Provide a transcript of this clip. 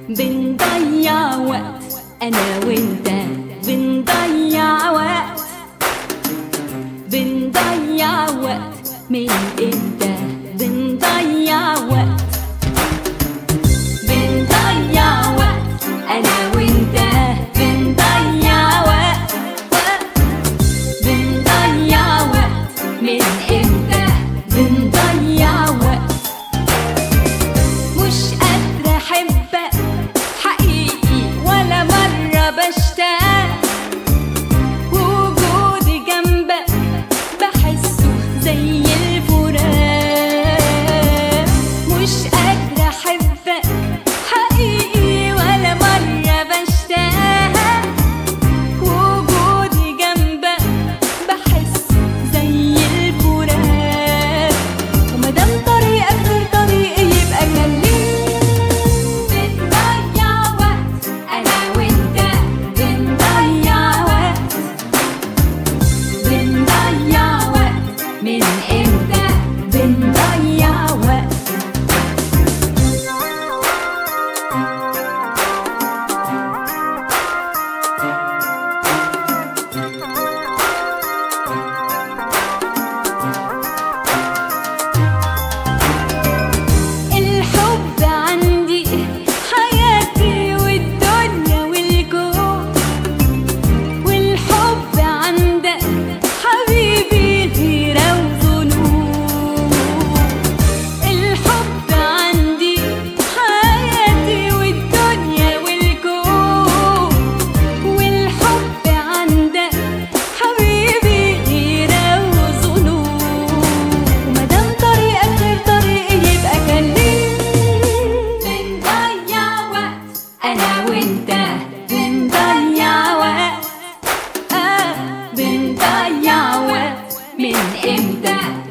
بنضيع وقت انا وانت بنضيع وقت بنضيع وقت من امتى بنضيع وقت بنضيع وقت انا وانت بنضيع وقت وقت بنضيع وقت من امتى بنضيع وقت مش قادرة أحبك حقيقي ولا مرة بشتاق وجودي جنبك بحسه زي الفراق مش قادرة أحبك حقيقي ولا مرة بشتاق وجودي جنبك بحس زي الفراق ومادام طريقك غير طريقي يبقى كلمني بنضيع وقت انا وانت بنضيع وقت بنضيع وقت من امتى بنضيع وقت الحب عندي حياتي والدنيا والكون والحب عندك حبيبي غيرة وظنون الحب عندي حياتي والدنيا والكون والحب عندك حبيبي غيرة وظنون ومادام طريقك غير طريقي يبقى كلمني بنضيع وقت انا وانت بنضيع وقت آه بنضيع وقت من امتى